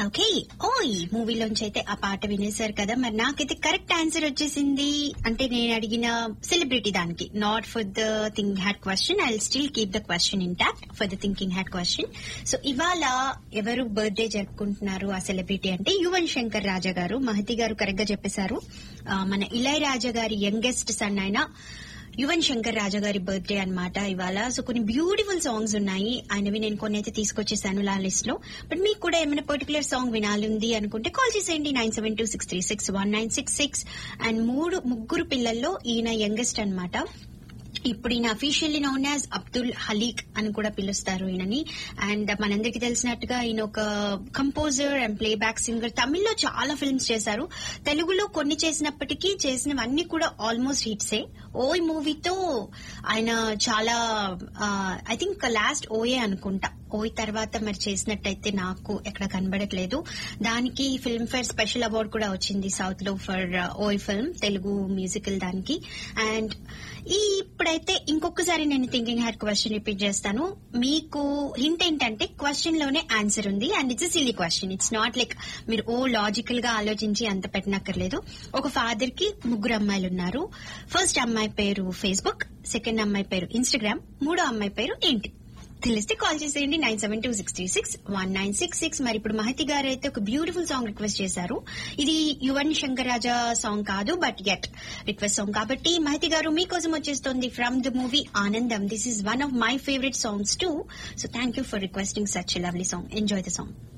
okay ఓయ్ మూవీలోంచి అయితే ఆ పాట వినేశారు కదా మరి నాకైతే కరెక్ట్ ఆన్సర్ వచ్చేసింది అంటే నేను అడిగిన సెలబ్రిటీ దానికి not for the thing had question I still keep the question intact for the thinking had question so ఇవాళ ఎవరు బర్త్డే జరుపుకుంటున్నారు ఆ సెలబ్రిటీ అంటే యువన్ శంకర్ రాజా గారు మహతి గారు కరెక్ట్ గా చెప్పేశారు ఆ, మన ఇళయ రాజా గారి యంగెస్ట్ సన్ అయిన యువన్ శంకర్ రాజా గారి బర్త్డే అన్నమాట ఇవాళ సో కొన్ని బ్యూటిఫుల్ సాంగ్స్ ఉన్నాయి ఆయనవి నేను కొన్ని అయితే తీసుకొచ్చేసాను లా లిస్ట్ లో బట్ మీకు కూడా ఏమైనా పర్టికులర్ సాంగ్ వినాలి ఉంది అనుకుంటే కాల్ చేసేయండి nine seven two six three six one nine six six and మూడు ముగ్గురు పిల్లల్లో ఈయన యంగెస్ట్ అన్నమాట ఇప్పుడు ఈయన officially known as Abdul Khaliq అని కూడా పిలుస్తారు ఈయనని అండ్ మనందరికి తెలిసినట్టుగా ఈయన ఒక కంపోజర్ అండ్ ప్లేబ్యాక్ సింగర్ తమిళ్లో చాలా ఫిల్మ్స్ చేశారు తెలుగులో కొన్ని చేసినప్పటికీ చేసినవన్నీ కూడా ఆల్మోస్ట్ హిట్సే ఓయ్ మూవీతో ఆయన చాలా ఐ థింక్ లాస్ట్ ఓయే అనుకుంటా ఓయ్ తర్వాత మరి చేసినట్టయితే నాకు ఎక్కడ కనబడట్లేదు దానికి ఫిల్మ్ ఫేర్ స్పెషల్ అవార్డు కూడా వచ్చింది సౌత్ లో for Oye film Telugu musical దానికి అండ్ ఈ ఇప్పుడైతే ఇంకొకసారి నేను థింకింగ్ హ్యాడ్ క్వశ్చన్ రిపీట్ చేస్తాను మీకు హింట్ ఏంటంటే క్వశ్చన్ లోనే ఆన్సర్ ఉంది and it's silly question it's not like మీరు ఓ లాజికల్ గా ఆలోచించి అంత పెట్టనక్కర్లేదు ఒక ఫాదర్ కి ముగ్గురు అమ్మాయిలు ఉన్నారు ఫస్ట్ అమ్మాయి పేరు ఫేస్బుక్ సెకండ్ అమ్మాయి పేరు ఇన్స్టాగ్రామ్ మూడో అమ్మాయి పేరు ఏంటి తెలిస్తే కాల్ చేసేయండి nine seven two six three six one nine six six మరి ఇప్పుడు మహతి గారు అయితే ఒక బ్యూటిఫుల్ సాంగ్ రిక్వెస్ట్ చేశారు ఇది యువన్ శంకర్ రాజా సాంగ్ కాదు బట్ యట్ రిక్వెస్ట్ సాంగ్ కాబట్టి మహతి గారు మీకోసం వచ్చేస్తుంది from the movie Anandam this is one of my favourite songs too so thank you for requesting such lovely song enjoy the song